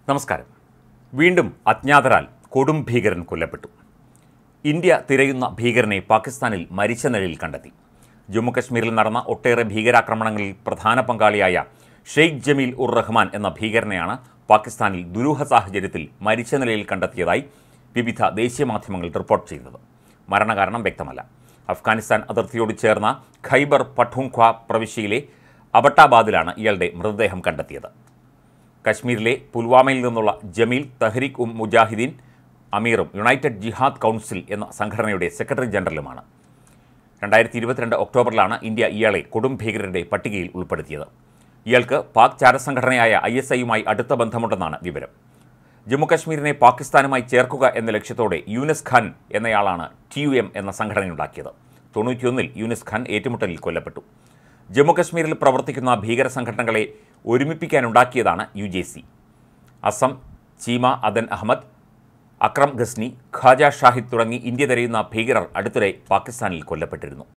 നമസ്കാരം വീണ്ടും അജ്ഞാതരാൽ കൊടും ഭീകരൻ കൊല്ലപ്പെട്ടു ഇന്ത്യ തിരയുന്ന ഭീകരനെ പാകിസ്ഥാനിൽ മരിച്ച നിലയിൽ കണ്ടെത്തി ജമ്മുകശ്മീരിൽ നടന്ന ഒട്ടേറെ ഭീകരാക്രമണങ്ങളിൽ പ്രധാന പങ്കാളിയായ ഷെയ്ഖ് ജമീൽ ഉർ റഹ്മാൻ എന്ന ഭീകരനെയാണ് പാകിസ്ഥാനിൽ ദുരൂഹ സാഹചര്യത്തിൽ മരിച്ച നിലയിൽ കണ്ടെത്തിയതായി വിവിധ ദേശീയ മാധ്യമങ്ങൾ റിപ്പോർട്ട് ചെയ്തത് മരണകാരണം വ്യക്തമല്ല അഫ്ഗാനിസ്ഥാൻ അതിർത്തിയോട് ചേർന്ന ഖൈബർ പഠൂൺഖ്വ പ്രവിശ്യയിലെ അബട്ടാബാദിലാണ് ഇയാളുടെ മൃതദേഹം കണ്ടെത്തിയത് കശ്മീരിലെ പുൽവാമയിൽ നിന്നുള്ള ജമീൽ തഹ്രീഖ് ഉം മുജാഹിദീൻ അമീറും യുണൈറ്റഡ് ജിഹാദ് കൗൺസിൽ എന്ന സംഘടനയുടെ സെക്രട്ടറി ജനറലുമാണ് രണ്ടായിരത്തി ഇരുപത്തിരണ്ട് ഒക്ടോബറിലാണ് ഇന്ത്യ ഇയാളെ കൊടും ഭീകരരുടെ പട്ടികയിൽ ഉൾപ്പെടുത്തിയത് ഇയാൾക്ക് പാക് ചാരസംഘടനയായ ഐ എസ് ഐയുമായി അടുത്ത ബന്ധമുണ്ടെന്നാണ് വിവരം ജമ്മുകശ്മീരിനെ പാകിസ്ഥാനുമായി ചേർക്കുക എന്ന ലക്ഷ്യത്തോടെ യൂനിസ് ഖാൻ എന്നയാളാണ് ടി യു എം എന്ന സംഘടനയുണ്ടാക്കിയത് തൊണ്ണൂറ്റിയൊന്നിൽ യൂനിസ് ഖാൻ ഏറ്റുമുട്ടലിൽ കൊല്ലപ്പെട്ടു ജമ്മുകശ്മീരിൽ പ്രവർത്തിക്കുന്ന ഭീകര സംഘടനകളെ ഒരുമിപ്പിക്കാനുണ്ടാക്കിയതാണ് U J C Azam Cheema Adan Ahmed Akram Ghazni Khaja Shahid തുടങ്ങി ഇന്ത്യ തിരയുന്ന ഭീകരർ അടുത്തിടെ പാകിസ്ഥാനിൽ കൊല്ലപ്പെട്ടിരുന്നു